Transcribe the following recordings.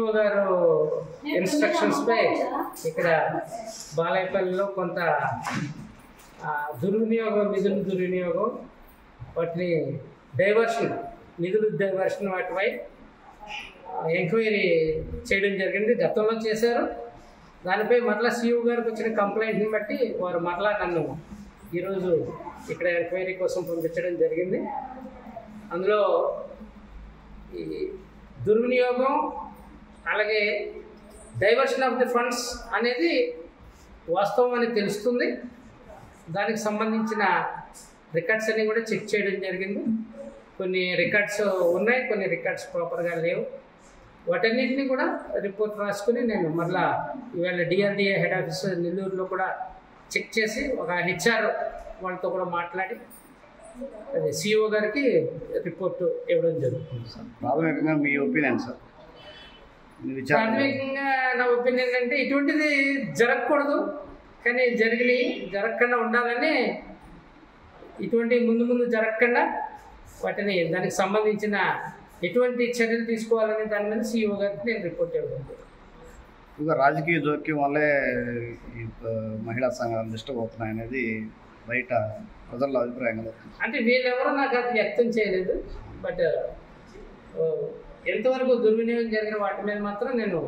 CEO గారు instructions పై ఇక్కడ బాలాయపల్లిలో కొంత ఆ, దుర్వినియోగం నిధుల దుర్వినియోగం వాటిని డైవర్షన్ నిధులు డైవర్షన్ వాటిపై ఎంక్వైరీ చేయడం జరిగింది గతంలో చేశారు దానిపై మరలా సీఈఓ గారికి వచ్చిన కంప్లైంట్ని బట్టి వారు మరలా నన్ను ఈరోజు ఇక్కడ ఎంక్వైరీ కోసం పంపించడం జరిగింది అందులో ఈ దుర్వినియోగం అలాగే డైవర్షన్ ఆఫ్ ది ఫండ్స్ అనేది వాస్తవం అని తెలుస్తుంది దానికి సంబంధించిన రికార్డ్స్ అన్ని కూడా చెక్ చేయడం జరిగింది కొన్ని రికార్డ్స్ ఉన్నాయి కొన్ని రికార్డ్స్ ప్రాపర్గా లేవు వాటన్నిటిని కూడా రిపోర్ట్ రాసుకుని నేను మళ్ళా ఇవాళ డిఆర్డిఏ హెడ్ ఆఫీస్ నెల్లూరులో కూడా చెక్ చేసి ఒక హెచ్ఆర్ వాళ్ళతో కూడా మాట్లాడి అది సిఇఓ గారికి రిపోర్ట్ ఇవ్వడం జరుగుతుంది సార్ ప్రాథమికంగా మీ ఒపీనియన్ సార్ మీ విచారణ ప్రాథమికంగా నా ఒపీనియన్ అంటే ఇటువంటిది జరగకూడదు కానీ జరిగినాయి జరగకుండా ఉండాలని ఇటువంటి ముందు ముందు జరగకుండా వాటిని దానికి సంబంధించిన ఎటువంటి చర్యలు తీసుకోవాలనే దాని మీద సీఈఓ గారికి నేను రిపోర్ట్ ఇవ్వడం జరిగింది. ఇంకా రాజకీయ జోక్యం వల్లే ఈ ఆ, మహిళా సంఘాలు డిస్టర్బ్ అవుతున్నాయి అనేది బయట ప్రజల్లో అభిప్రాయం కలుగుతుంది అంటే వీళ్ళెవరూ నాకు అది వ్యక్తం చేయలేదు బట్ ఓ, ఎంతవరకు దుర్వినియోగం జరిగిన వాటి మీద మాత్రం నేను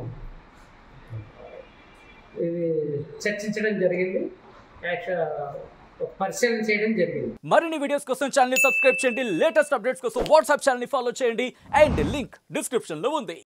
ఇది చర్చించడం జరిగింది యాక్చువల్ పరిశీలన చేయడం జరిగింది మరిన్ని వీడియోస్ కోసం ఛానల్ ని సబ్స్క్రైబ్ చేయండి లేటెస్ట్ అప్డేట్స్ కోసం వాట్సాప్ ఛానల్ ని ఫాలో చేయండి అండ్ లింక్ డిస్క్రిప్షన్ లో ఉంది